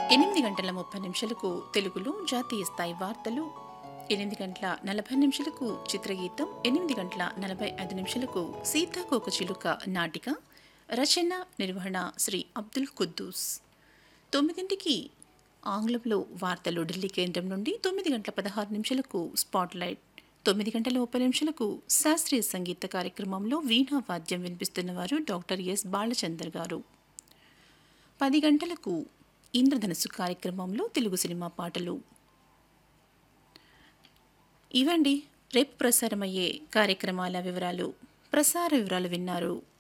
ఎనిమిది గంటల ముప్పై నిమిషాలకు తెలుగులో జాతీయ స్థాయి వార్తలు ఎనిమిది గంటల నలభై నిమిషాలకు చిత్రగీతం ఎనిమిది గంటల నలభై ఐదు నిమిషాలకు సీతాకోక చిలుక నాటిక రచన నిర్వహణ శ్రీ అబ్దుల్ కుద్దూస్ తొమ్మిదింటికి ఆంగ్లంలో వార్తలు ఢిల్లీ కేంద్రం నుండి తొమ్మిది గంటల పదహారు నిమిషాలకు స్పాట్లైట్ తొమ్మిది గంటల ముప్పై నిమిషాలకు శాస్త్రీయ సంగీత కార్యక్రమంలో వీణా వాద్యం వినిపిస్తున్నవారు డాక్టర్ ఎస్ బాలచందర్ గారు పది గంటలకు ఇంద్రధనుసు కార్యక్రమంలో తెలుగు సినిమా పాటలు ఇవండి రేపు ప్రసారమయ్యే కార్యక్రమాల వివరాలు ప్రసార వివరాలు విన్నారు